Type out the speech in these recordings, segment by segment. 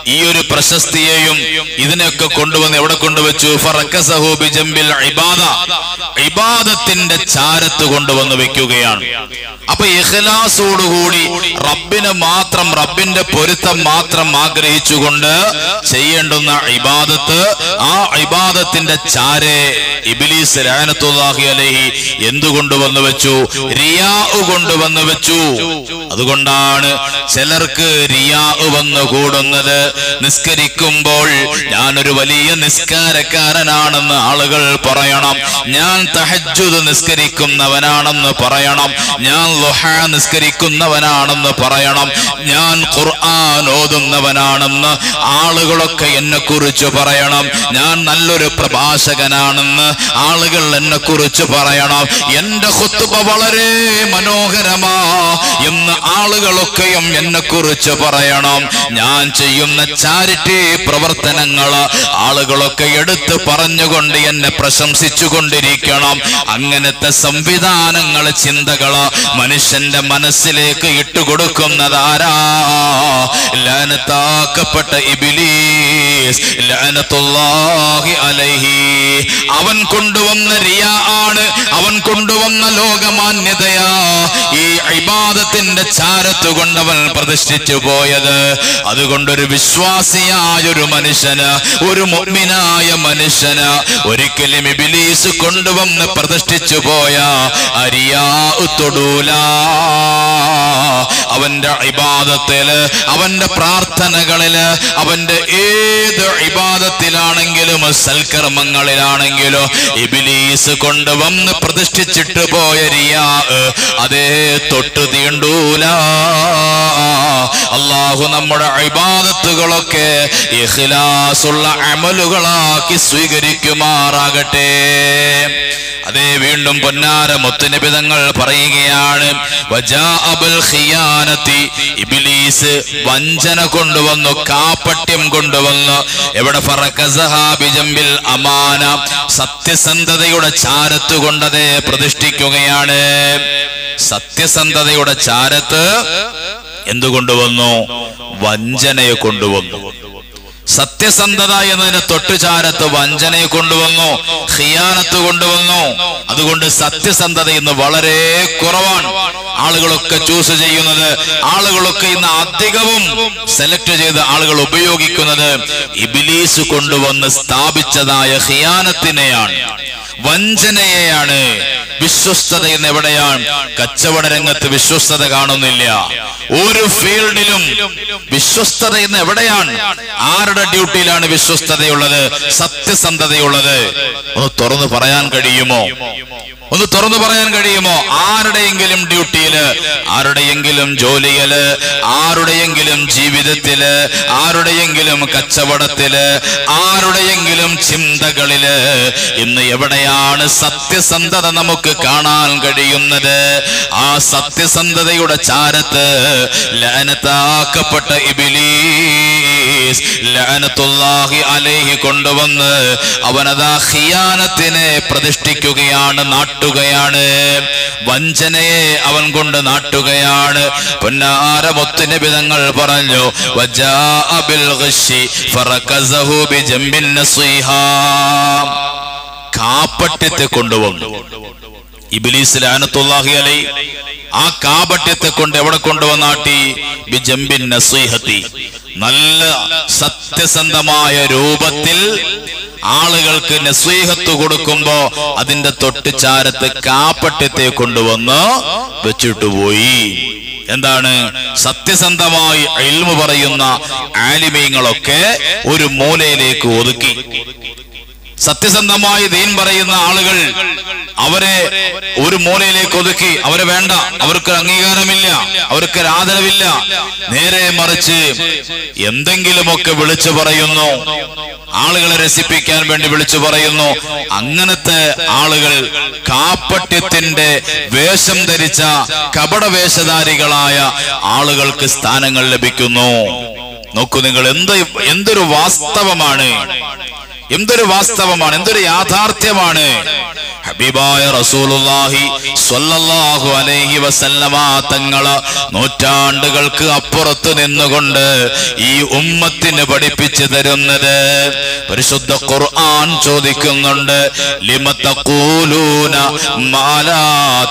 ഈ ഒരു പ്രശസ്തിയെയും ഇതിനെയൊക്കെ കൊണ്ടുവന്ന് എവിടെ കൊണ്ടുവച്ചു ഫറക്കസഹു ബിജംബിൽ ഇബാദ ഇബാദത്തിന്റെ ചാരത്ത് കൊണ്ടുവന്ന് വെക്കുകയാണ് അപ്പൊ ഇഖ്ലാസോടുകൂടി റബ്ബിന് മാത്രം റബ്ബിന്റെ പൊരുത്തം മാത്രം ആഗ്രഹിച്ചുകൊണ്ട് ചെയ്യേണ്ടുന്ന ഇബാദത്ത് ആ ഇബാദത്തിന്റെ ചാരെ ഇബിലീസ് ലാനത്തുല്ലാഹി അലൈഹി എന്തുകൊണ്ട് വന്നു വെച്ചു റിയാ കൊണ്ടുവന്ന് വെച്ചു അതുകൊണ്ടാണ് ചിലർക്ക് റിയാ വന്നു കൂടുന്നത് നിസ്കരിക്കുമ്പോൾ ഞാനൊരു വലിയ നിസ്കാരക്കാരനാണെന്ന് ആളുകൾ പറയണം ഞാൻ തഹജ്ജുദ് നിസ്കരിക്കുന്നവനാണെന്ന് പറയണം ഞാൻ ലുഹ നിസ്കരിക്കുന്നവനാണെന്ന് പറയണം ഞാൻ ഖുർആൻ ഓതുന്നവനാണെന്ന് ആളുകളൊക്കെ എന്നെ കുറിച്ച് പറയണം ഞാൻ നല്ലൊരു പ്രഭാഷകനാണെന്ന് ആളുകൾ എന്നെ കുറിച്ച് പറയണം എന്റെ ഹുത്തുബ വളരെ മനോഹരമാ എന്ന് ആളുകളൊക്കെയും എന്നെ കുറിച്ച് പറയണം ഞാൻ ചെയ്യുന്ന ചാരിറ്റി പ്രവർത്തനങ്ങൾ ആളുകളൊക്കെ എടുത്ത് പറഞ്ഞുകൊണ്ട് എന്നെ പ്രശംസിച്ചു കൊണ്ടിരിക്കണം അങ്ങനത്തെ സംവിധാനങ്ങൾ ചിന്തകള് മനുഷ്യന്റെ മനസ്സിലേക്ക് ഇട്ടുകൊടുക്കുന്നതാരാ ലാനത്താക്കപ്പെട്ട ഇബിലീസ് ലാനത്തുല്ലാഹി അലൈഹി അവൻ കൊണ്ടുവന്ന റിയ ആണ് അവൻ കൊണ്ടുവന്ന ലോകമാന്യതയാ ഈ ഇബാദത്തിന്റെ ചാരത്ത് കൊണ്ടവൻ പ്രതിഷ്ഠിച്ചു പോയത് അതുകൊണ്ടൊരു വിശ്വാസിയായ ഒരു മനുഷ്യന് ഒരു മുഅ്മിനായ മനുഷ്യന് ഒരിക്കലും ഇബിലീസ് കൊണ്ടുവന്ന് പ്രതിഷ്ഠിച്ചു പോയ അരിയാ തൊടൂല അവന്റെ ഇബാദത്തില് അവന്റെ പ്രാർത്ഥനകളില് അവന്റെ ഏത് ഇബാദത്തിലാണെങ്കിലും സൽക്കർമ്മങ്ങളിലാണെങ്കിലും ഇബിലീസ് കൊണ്ടുവന്ന് പ്രതിഷ്ഠിച്ചിട്ട് പോയ റിയാ അതേ തൊട്ട് തീണ്ടൂല അള്ളാഹു നമ്മുടെ ഇബാദത്തുകളൊക്കെ ഇഖ്ലാസുള്ള അമലുകളാക്കി സ്വീകരിക്കുമാറാകട്ടെ അതേ വീണ്ടും പൊന്നാര മുത്തുനിബിതങ്ങൾ പറയുകയാണ് വജാഅബുൽ ഖിയാനത്തി ഇബ്ലീസ് വഞ്ചന കൊണ്ടുവന്നു കാപ്പട്യം കൊണ്ടുവന്നു എവിടെ ഫറഖസഹാ ബിജംബിൽ അമാന സത്യസന്ധതയുടെ ചാരത്ത് കൊണ്ടതേ പ്രതിഷ്ഠിക്കുകയാണ് സത്യസന്ധതയുടെ ചാരത്ത് എന്തു കൊണ്ടുവന്നു വഞ്ചനയെ കൊണ്ടുവന്നു സത്യസന്ധത എന്നതിന് തൊട്ടുചാരത്ത് വഞ്ചനയെ കൊണ്ടുവന്നു ഖിയാനത്ത് കൊണ്ടുവന്നു അതുകൊണ്ട് സത്യസന്ധത ഇന്ന് വളരെ കുറവാണ് ആളുകളൊക്കെ ചൂസ് ചെയ്യുന്നത് ആളുകളൊക്കെ ഇന്ന് അധികവും സെലക്ട് ചെയ്ത് ആളുകൾ ഉപയോഗിക്കുന്നത് ഇബിലീസ് കൊണ്ടുവന്ന് സ്ഥാപിച്ചതായ ഖിയാനത്തിനെയാണ് വഞ്ചനയെയാണ് വിശ്വസ്തത എന്ന് എവിടെയാണ് കച്ചവട രംഗത്ത് വിശ്വസ്തത കാണുന്നില്ല ഒരു ഫീൽഡിലും വിശ്വസ്തത എന്ന് എവിടെയാണ് ആരുടെ ഡ്യൂട്ടിയിലാണ് വിശ്വസ്തതയുള്ളത് സത്യസന്ധതയുള്ളത് ഒന്ന് തുറന്നു പറയാൻ കഴിയുമോ ഒന്ന് തുറന്നു പറയാൻ കഴിയുമോ ആരുടെയെങ്കിലും ഡ്യൂട്ടിയില് ആരുടെയെങ്കിലും ജോലിയില് ആരുടെയെങ്കിലും ജീവിതത്തില് ആരുടെയെങ്കിലും കച്ചവടത്തില് ആരുടെയെങ്കിലും ചിന്തകളില് ഇന്ന് എവിടെയാണ് സത്യസന്ധത നമുക്ക് കാണാൻ കഴിയുന്നത് ആ സത്യസന്ധതയുടെ ചാരത്ത് ലനത്താക്കപ്പെട്ട ഇബിലീസ് ലഅനത്തുല്ലാഹി അലൈഹി കൊണ്ടുവന്ന് അവനതാ ഖിയാനത്തിനെ പ്രതിഷ്ഠിക്കുകയാണ് നാട്ടുകയാണ് വഞ്ചനയെ അവൻ കൊണ്ട് നാട്ടുകയാണ് പൊന്നാര മുത്തുനബി തങ്ങൾ പറഞ്ഞു വജാഅ ബിൽ ഗശ്ശി ഫറകസഹു ബിജംബിൻ നസീഹാ കാപ്പട്യത്തെ കൊണ്ടുവന്നു ഇബിലീസ് ലാനത്തുല്ലാഹി അലൈ ആ കാപട്യത്തെ കൊണ്ട് എവിടെ കൊണ്ടുവന്നാട്ടി ബിജംബിൻ നസീഹത്തി നല്ല സത്യസന്ധമായ രൂപത്തിൽ ആളുകൾക്ക് നസീഹത്ത് കൊടുക്കുമ്പോ അതിന്റെ തൊട്ടുചാരത്ത് കാപ്പട്യത്തെ കൊണ്ടുവന്ന് വെച്ചിട്ട് പോയി എന്താണ് സത്യസന്ധമായി എൽമു പറയുന്ന ആലിമീങ്ങളൊക്കെ ഒരു മൂലയിലേക്ക് ഒതുക്കി സത്യസന്ധമായി ദീൻ പറയുന്ന ആളുകൾ അവരെ ഒരു മൂലയിലേക്ക് ഒതുക്കി അവരെ വേണ്ട അവർക്ക് അംഗീകാരമില്ല അവർക്ക് ഒരു ആദരവില്ല നേരെ മറിച്ച് എന്തെങ്കിലുമൊക്കെ വിളിച്ചു പറയുന്നു ആളുകളെ രസിപ്പിക്കാൻ വേണ്ടി വിളിച്ചു പറയുന്നു അങ്ങനത്തെ ആളുകൾ കാപ്പട്യത്തിന്റെ വേഷം ധരിച്ച കപട വേഷധാരികളായ ആളുകൾക്ക് സ്ഥാനങ്ങൾ ലഭിക്കുന്നു നോക്കൂ നിങ്ങൾ എന്ത് എന്തൊരു വാസ്തവമാണ് എന്തൊരു വാസ്തവമാണ് എന്തൊരു യാഥാർത്ഥ്യമാണ് ഹബീബായ റസൂലുള്ളാഹി സ്വല്ലല്ലാഹു അലൈഹി വസല്ലമ തങ്ങള് നൂറ്റാണ്ടുകൾക്ക് അപ്പുറത്ത് നിന്നുകൊണ്ട് ഈ ഉമ്മത്തിന് പഠിപ്പിച്ചു തരുന്നത് പരിശുദ്ധ ഖുർആൻ ചോദിക്കുന്നുണ്ട് ലിമ തഖൂലൂന മാ ലാ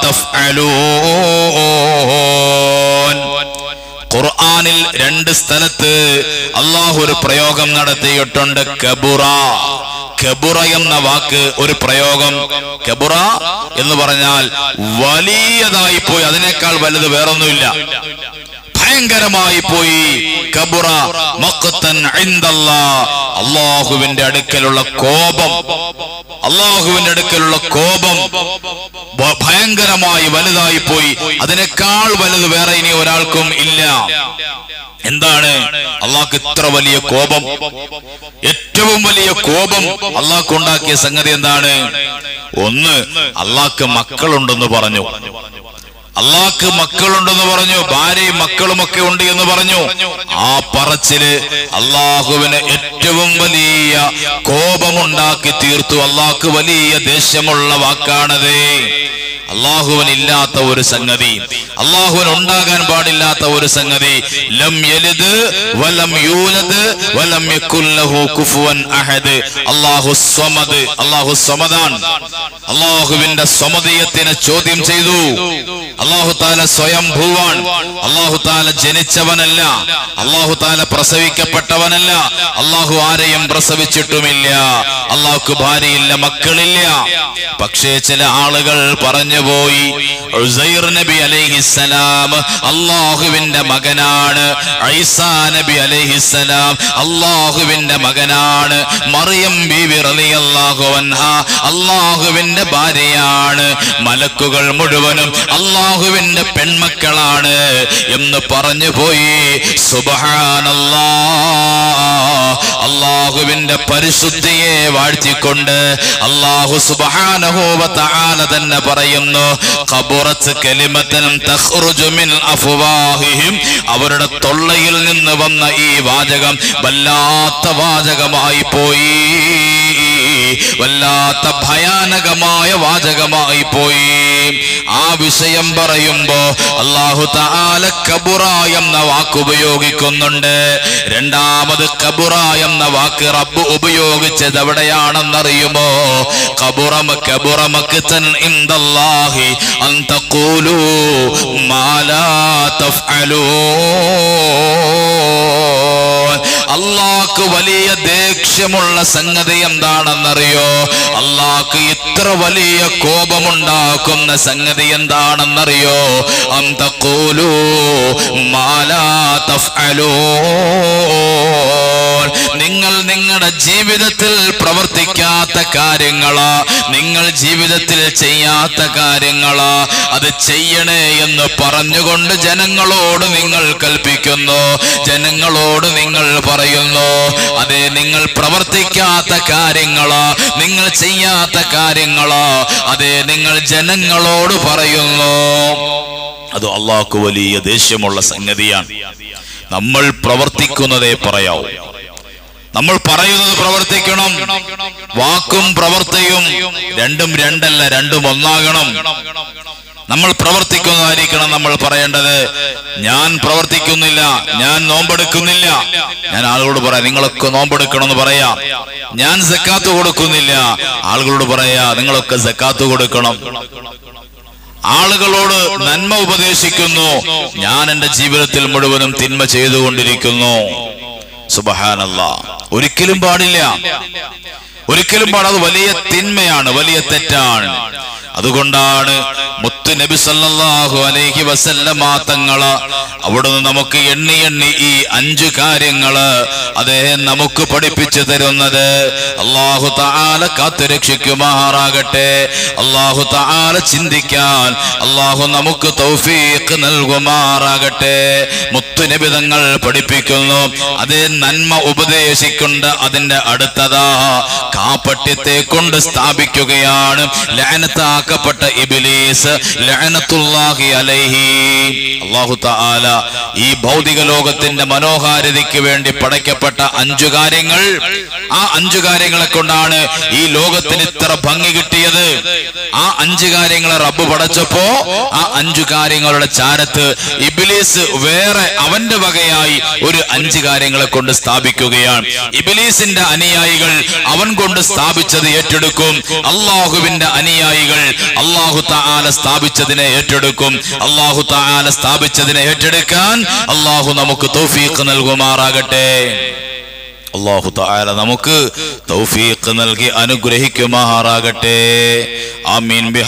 തഫ്അലൂൻ ഖുർആനിൽ രണ്ട് സ്ഥലത്ത് അള്ളാഹു ഒരു പ്രയോഗം നടത്തിയിട്ടുണ്ട് കബുറ കബുറ എന്ന വാക്ക് ഒരു പ്രയോഗം കബുറ എന്ന് പറഞ്ഞാൽ വലിയതായി പോയി അതിനേക്കാൾ വലുത് വേറൊന്നുമില്ല ഭയങ്കരമായി പോയി കബുറ മഖ്തൻ ഇൻദല്ലാ അള്ളാഹുവിന്റെ അടുക്കലുള്ള കോപം അള്ളാഹുവിന്റെ അടുക്കലുള്ള കോപം ഭ- ഭയങ്കരമായി വലുതായി പോയി അതിനേക്കാൾ വലുത് വേറെ ഇനി ഒരാൾക്കും ഇല്ല എന്താണ് അള്ളാഹ്ക്ക് ഇത്ര വലിയ കോപം ഏറ്റവും വലിയ കോപം അള്ളാഹ്ക്ക് ഉണ്ടാക്കിയ സംഗതി എന്താണ് ഒന്ന് അള്ളാഹ്ക്ക് മക്കളുണ്ടെന്ന് പറഞ്ഞു അള്ളാഹ്ക്ക് മക്കളുണ്ടെന്ന് പറഞ്ഞു ഭാര്യയും മക്കളും ഒക്കെ ഉണ്ട് എന്ന് പറഞ്ഞു ആ പറച്ചില് അള്ളാഹുവിന് ഏറ്റവും വലിയ കോപമുണ്ടാക്കി തീർത്തു അള്ളാഹ്ക്ക് വലിയ ദേഷ്യമുള്ള വാക്കാണത് അള്ളാഹുവിന് ഇല്ലാത്ത ഒരു സംഗതി അള്ളാഹുവിന് ഉണ്ടാകാൻ പാടില്ലാത്ത ഒരു സംഗതി ലം യലിദ് വലം യൂലദ് വലം യകുല്ലഹു കുഫുവൻ അഹദ് അള്ളാഹു സ്വമദ് അള്ളാഹു സ്വമദാൻ അള്ളാഹുവിന്റെ സ്വമതയത്തിനെ ചോദ്യം ചെയ്തു അള്ളാഹു താല സ്വയം ഭൂവാൻ അള്ളാഹു താല ജനിച്ചവനല്ല അള്ളാഹു താല പ്രസവിക്കപ്പെട്ടവനല്ല അള്ളാഹു ആരെയും പ്രസവിച്ചിട്ടുമില്ല അള്ളാഹുക്ക് ഭാര്യയില്ല മക്കളില്ല പക്ഷേ ചില ആളുകൾ പറഞ്ഞുപോയി ഉസൈർ നബി അലൈഹിസ്സലാം അള്ളാഹുവിന്റെ മകനാണ് ഐസാ നബി അലൈഹിസ്സലാം അള്ളാഹുവിന്റെ മകനാണ് മറിയം ബീവി റളിയല്ലാഹു അൻഹ അള്ളാഹുവിന്റെ ഭാര്യയാണ് മലക്കുകൾ മുഴുവനും അള്ളാഹുവിന്റെ പെൺമക്കളാണ് എന്ന് പറഞ്ഞു പോയി സുബഹാനല്ലാ അള്ളാഹുവിന്റെ പരിശുദ്ധിയെ വാഴ്ത്തിക്കൊണ്ട് അള്ളാഹു സുബഹാനഹോവ തആല തന്നെ പറയുന്നു ഖബറത്ത് കലിമത്തനും തഖ്റുജു മിൻ അഫ്വാഹിഹിം അവരുടെ തൊള്ളയിൽ നിന്ന് വന്ന ഈ വാചകം വല്ലാത്ത വാചകമായി പോയി വല്ലാത്ത ഭയാനകമായ വാചകമായി പോയി ആ വിഷയം പറയുമ്പോ അള്ളാഹു താല കബുറ എന്ന വാക്ക് ഉപയോഗിക്കുന്നുണ്ട് രണ്ടാമത് കബുറ എന്ന വാക്ക് റബ്ബ് ഉപയോഗിച്ചത് എവിടെയാണെന്നറിയുമോ കബുറമ കബുറമക്ക് തൻ ഇന്ദല്ലാഹി അൻ തഖൂലു മാ ലാ തഫ്അലൂൻ അള്ളാഹ്ക്ക് വലിയ ദേഷ്യമുള്ള സംഗതി എന്താണെന്നറിയോ അള്ളാഹ്ക്ക് ഇത്ര വലിയ കോപമുണ്ടാക്കുന്ന സംഗതി എന്താണെന്നറിയോ അന്തക്കൂലു മാലാ തഫ്അലൂൻ നിങ്ങൾ നിങ്ങളുടെ ജീവിതത്തിൽ പ്രവർത്തിക്കാത്ത കാര്യങ്ങള് നിങ്ങൾ ജീവിതത്തിൽ ചെയ്യാത്ത കാര്യങ്ങള് അത് ചെയ്യണേ എന്ന് പറഞ്ഞുകൊണ്ട് ജനങ്ങളോട് നിങ്ങൾ കൽപ്പിക്കുന്നു ജനങ്ങളോട് നിങ്ങൾ പറയുന്നു അതെ നിങ്ങൾ പ്രവർത്തിക്കാത്ത കാര്യങ്ങള് നിങ്ങൾ ചെയ്യാത്ത കാര്യങ്ങള് അതെ നിങ്ങൾ ജനങ്ങളോട് പറയുന്നു അത് അള്ളാഹ്ക്ക് വലിയ ദേഷ്യമുള്ള സംഗതിയാണ് നമ്മൾ പ്രവർത്തിക്കുന്നതേ പറയാവൂ നമ്മൾ പറയുന്നത് പ്രവർത്തിക്കണം വാക്കും പ്രവർത്തിയും രണ്ടും രണ്ടല്ല രണ്ടും ഒന്നാകണം നമ്മൾ പ്രവർത്തിക്കുന്നതായിരിക്കണം നമ്മൾ പറയേണ്ടത് ഞാൻ പ്രവർത്തിക്കുന്നില്ല ഞാൻ നോമ്പെടുക്കുന്നില്ല ഞാൻ ആളുകളോട് പറയാം നിങ്ങളൊക്കെ നോമ്പെടുക്കണമെന്ന് പറയാം ഞാൻ സക്കാത്ത് കൊടുക്കുന്നില്ല ആളുകളോട് പറയാ നിങ്ങളൊക്കെ സക്കാത്ത് കൊടുക്കണം ആളുകളോട് നന്മ ഉപദേശിക്കുന്നു ഞാൻ എന്റെ ജീവിതത്തിൽ മുഴുവനും തിന്മ ചെയ്തുകൊണ്ടിരിക്കുന്നു സുബഹാനല്ല ഒരിക്കലും പാടില്ല ഒരിക്കലും പാടാതെ വലിയ തിന്മയാണ് വലിയ തെറ്റാണ് അതുകൊണ്ടാണ് മുത്തു നബി സല്ലല്ലാഹു അലൈഹി വസല്ലമ തങ്ങള് അവിടുന്ന് നമുക്ക് എണ്ണി എണ്ണി ഈ അഞ്ചു കാര്യങ്ങള് അദ്ദേഹം നമുക്ക് പഠിപ്പിച്ചു തരുന്നത് അള്ളാഹു താല കാത്തുരക്ഷിക്കുമാറാകട്ടെ അള്ളാഹു താല ചിന്തിക്കാൻ അള്ളാഹു നമുക്ക് തൗഫീഖ് നൽകുമാറാകട്ടെ മുത്തുനബി തങ്ങൾ പഠിപ്പിക്കുന്നു അതേ നന്മ ഉപദേശിക്കൊണ്ട് അതിന്റെ അടുത്തതാ കാപ്പട്യത്തെ കൊണ്ട് സ്ഥാപിക്കുകയാണ് ലാനത്താക്കപ്പെട്ട ഇബിലീസ് ലഅനത്തുല്ലാഹി അലൈഹി അല്ലാഹു തആല ഈ ഭൗതിക ലോകത്തിന്റെ മനോഹാരിതയ്ക്ക് വേണ്ടി പടയ്ക്കപ്പെട്ട അഞ്ചു കാര്യങ്ങൾ ആ അഞ്ചു കാര്യങ്ങളെ കൊണ്ടാണ് ഈ ലോകത്തിന് ഇത്ര ഭംഗി കിട്ടിയത് ആ അഞ്ചു കാര്യങ്ങളെ റബ്ബ് പടച്ചപ്പോ ആ അഞ്ചു കാര്യങ്ങളുടെ ചാരത്ത് ഇബിലീസ് വേറെ അവന്റെ വകയായി ഒരു അഞ്ചു കാര്യങ്ങളെ കൊണ്ട് സ്ഥാപിക്കുകയാണ് ഇബിലീസിന്റെ അനുയായികൾ അവൻ കൊണ്ട് സ്ഥാപിച്ചത് ഏറ്റെടുക്കും അള്ളാഹുവിന്റെ അനുയായികൾ അള്ളാഹു താല സ്ഥാപിച്ചതിനെ ഏറ്റെടുക്കും അള്ളാഹു താല സ്ഥാപിച്ചതിനെ ഏറ്റെടുക്കാൻ അള്ളാഹു നമുക്ക് തൗഫീഖ് നൽകുമാറാകട്ടെ അള്ളാഹു താല നമുക്ക് തൗഫീഖ് നൽകി അനുഗ്രഹിക്കുമാറാകട്ടെ ആമീൻ ബിഹ